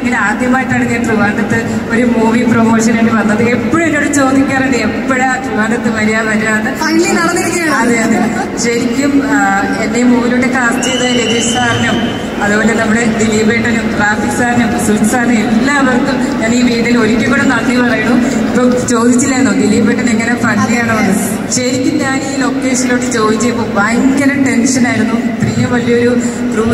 ഇങ്ങനെ ആദ്യമായിട്ടാണ് ഞാൻ ട്രിവാൻഡത്ത് ഒരു മൂവി പ്രൊമോഷനിന് വന്നത് എപ്പോഴും എന്നോട് ചോദിക്കാറുണ്ട് എപ്പോഴാ ട്രിവാൻഡത്ത് വരിക വരിക എന്ന് ഫൈനലി നടന്നിരിക്കുകയാണ് അതെ അതെ ശരിക്കും ആ, എന്നെ ഈ മൂവിലോട്ട് കാസ്റ്റ് ചെയ്ത രതീഷ് സാറിനും അതുപോലെ നമ്മുടെ ദിലീപേട്ടനും ട്രാഫിക് സാറിനും സുൽത്ത് സാറിനും എല്ലാവർക്കും ഞാൻ ഈ വീട്ടിൽ ഒരിക്കൽ കൂടെ നന്ദി പറയണു ഇപ്പൊ ചോദിച്ചില്ലായിരുന്നോ ദിലീപേട്ടൻ എങ്ങനെ ഫണ്ടിയാണോ എന്ന് ശരിക്കും ഞാൻ ഈ ലൊക്കേഷനിലോട്ട് ചോദിച്ചപ്പോൾ ഭയങ്കര ടെൻഷനായിരുന്നു ഇത്രയും വലിയൊരു ക്രൂ